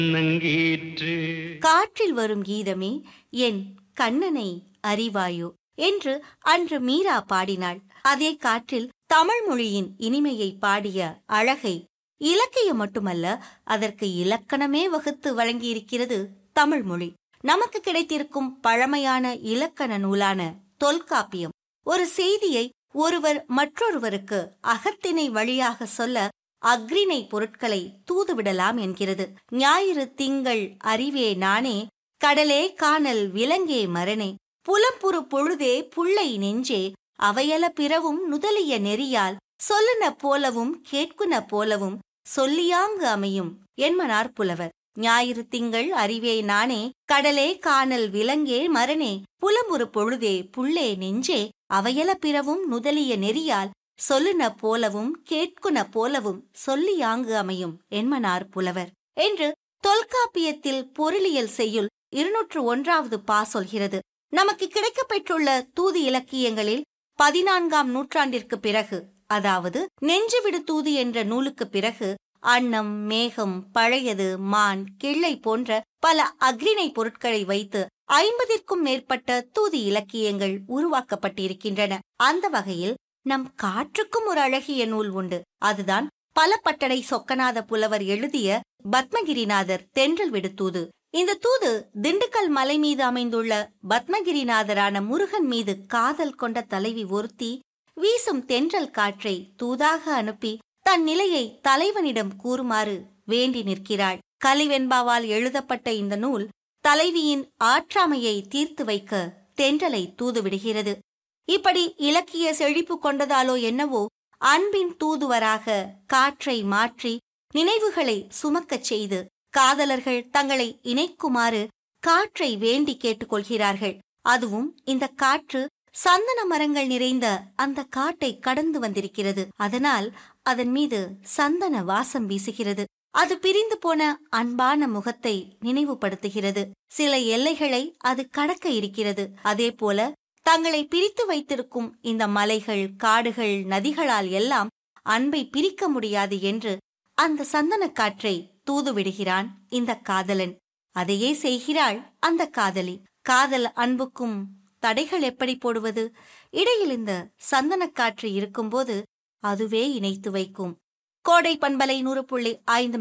நங்கீற்று காற்றில் வரும் கீதமே என் கண்ணனை அறிவாயோ என்று அன்று மீரா பாடினாள் அதே காற்றில் தமிழ் மொழியின் இனிமையை பாடிய அழகை இலக்கியம் மட்டுமல்ல அதற்கு இலக்கணமே வகுத்து வழங்கியிருக்கிறது தமிழ் மொழி நமக்கு கிடைத்திருக்கும் பழமையான இலக்கண நூலான தொல்காப்பியம் ஒரு செய்தியை ஒருவர் மற்றொருவருக்கு அகத்திணை வழியாக சொல்ல அக்ரிணை பொருட்களை தூதுவிடலாம் என்கிறது ஞாயிறு திங்கள் அறிவே நானே கடலே காணல் விலங்கே மரணே புலம்புறு பொழுதே புள்ளை நெஞ்சே அவையல பிறவும் நுதலிய நெறியால் சொல்லுன போலவும் கேட்குன போலவும் சொல்லியாங்கு அமையும் என்மனார் புலவர் ஞாயிறு திங்கள் அறிவே நானே கடலே காணல் விலங்கே மரணே புலம்புறு பொழுதே புள்ளே நெஞ்சே அவையல பிறவும் நுதலிய நெறியால் சொல்லுன போலவும் கேட்குன போலவும் சொல்லியாங்கு அமையும் என்மனார் புலவர் என்று தொல்காப்பியத்தில் பொருளியல் செய்யுள் இருநூற்று ஒன்றாவது பா சொல்கிறது நமக்கு கிடைக்கப்பெற்றுள்ள தூது இலக்கியங்களில் பதினான்காம் நூற்றாண்டிற்கு பிறகு அதாவது நெஞ்சுவிடு தூது என்ற நூலுக்கு பிறகு அன்னம் மேகம் பழையது மான் கிள்ளை போன்ற பல அக்ரிணை பொருட்களை வைத்து ஐம்பதிற்கும் மேற்பட்ட தூது இலக்கியங்கள் உருவாக்கப்பட்டிருக்கின்றன அந்த வகையில் நம் காற்றுக்கும் ஒரு அழகிய நூல் உண்டு அதுதான் பல பட்டடை சொக்கநாத புலவர் எழுதிய பத்மகிரிநாதர் தென்றல் விடுத்தூது இந்த தூது திண்டுக்கல் மலை மீது அமைந்துள்ள பத்மகிரிநாதரான முருகன் மீது காதல் கொண்ட தலைவி ஒருத்தி வீசும் தென்றல் காற்றை தூதாக அனுப்பி தன் நிலையை தலைவனிடம் கூறுமாறு வேண்டி நிற்கிறாள் கலிவெண்பாவால் எழுதப்பட்ட இந்த நூல் தலைவியின் ஆற்றாமையை தீர்த்து வைக்க தென்றலை தூதுவிடுகிறது இப்படி இலக்கிய செழிப்பு கொண்டதாலோ என்னவோ அன்பின் தூதுவராக காற்றை மாற்றி நினைவுகளை சுமக்கச் செய்து காதலர்கள் தங்களை இணைக்குமாறு காற்றை வேண்டி கேட்டுக்கொள்கிறார்கள் அதுவும் இந்த காற்று சந்தன மரங்கள் நிறைந்த அந்த காட்டை கடந்து வந்திருக்கிறது அதனால் அதன் மீது சந்தன வாசம் வீசுகிறது அது பிரிந்து போன அன்பான முகத்தை நினைவுபடுத்துகிறது சில எல்லைகளை அது கடக்க இருக்கிறது அதேபோல தங்களை பிரித்து வைத்திருக்கும் இந்த மலைகள் காடுகள் நதிகளால் எல்லாம் அன்பை பிரிக்க முடியாது என்று அந்த சந்தனக் காற்றை தூது விடுகிறான் இந்த காதலன் அதையே செய்கிறாள் அந்த காதலி காதல் அன்புக்கும் தடைகள் எப்படி போடுவது இடையில் இந்த சந்தனக் காற்று இருக்கும்போது அதுவே இணைத்து வைக்கும் கோடை பண்பலை நூறு புள்ளி ஐந்து